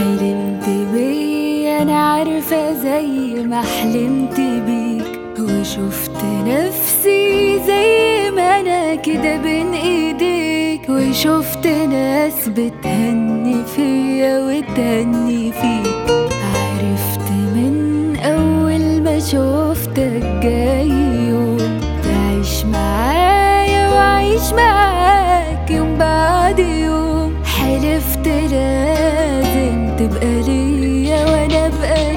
حلمت بيا انا عارفة زي ما حلمت بيك وشفت نفسي زي ما انا كده بين ايديك وشفت ناس بتهني فيا وتهني فيك عرفت من اول ما شفتك جاي يوم تعيش معايا وعيش معاك يوم بعد يوم حلفت لازم تبقى ليا وانا ابقى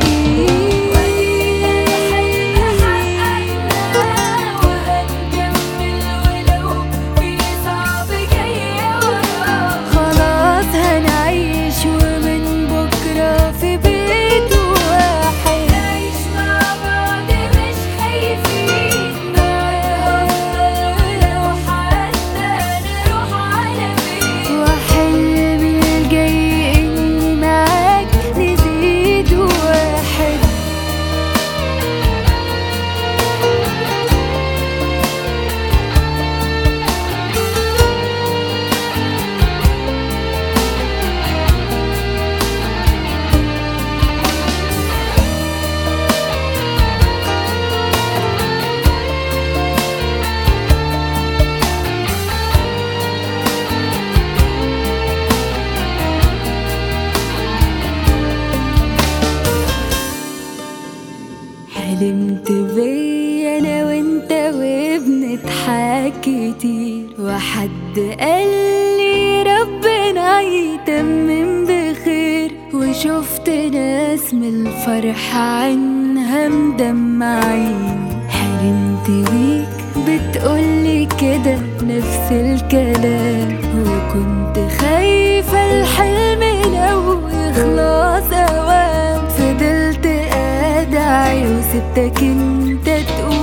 خلاص هنعيش ومن بكرة في بيت واحد نعيش مع بعض مش خايفين لو حتى نروح على فين وحلمي الجاي اني معاك نزيد واحد حلمت بيا انا وانت وبنضحك كتير وحد قال لي ربنا يتمم بخير وشفت ناس من الفرح عنها مدمعين حلمت بيك بتقولي كده نفس الكلام وكنت خايفة الحلم لو يخلص اوام فضلت ادعي وسبتك انت تقول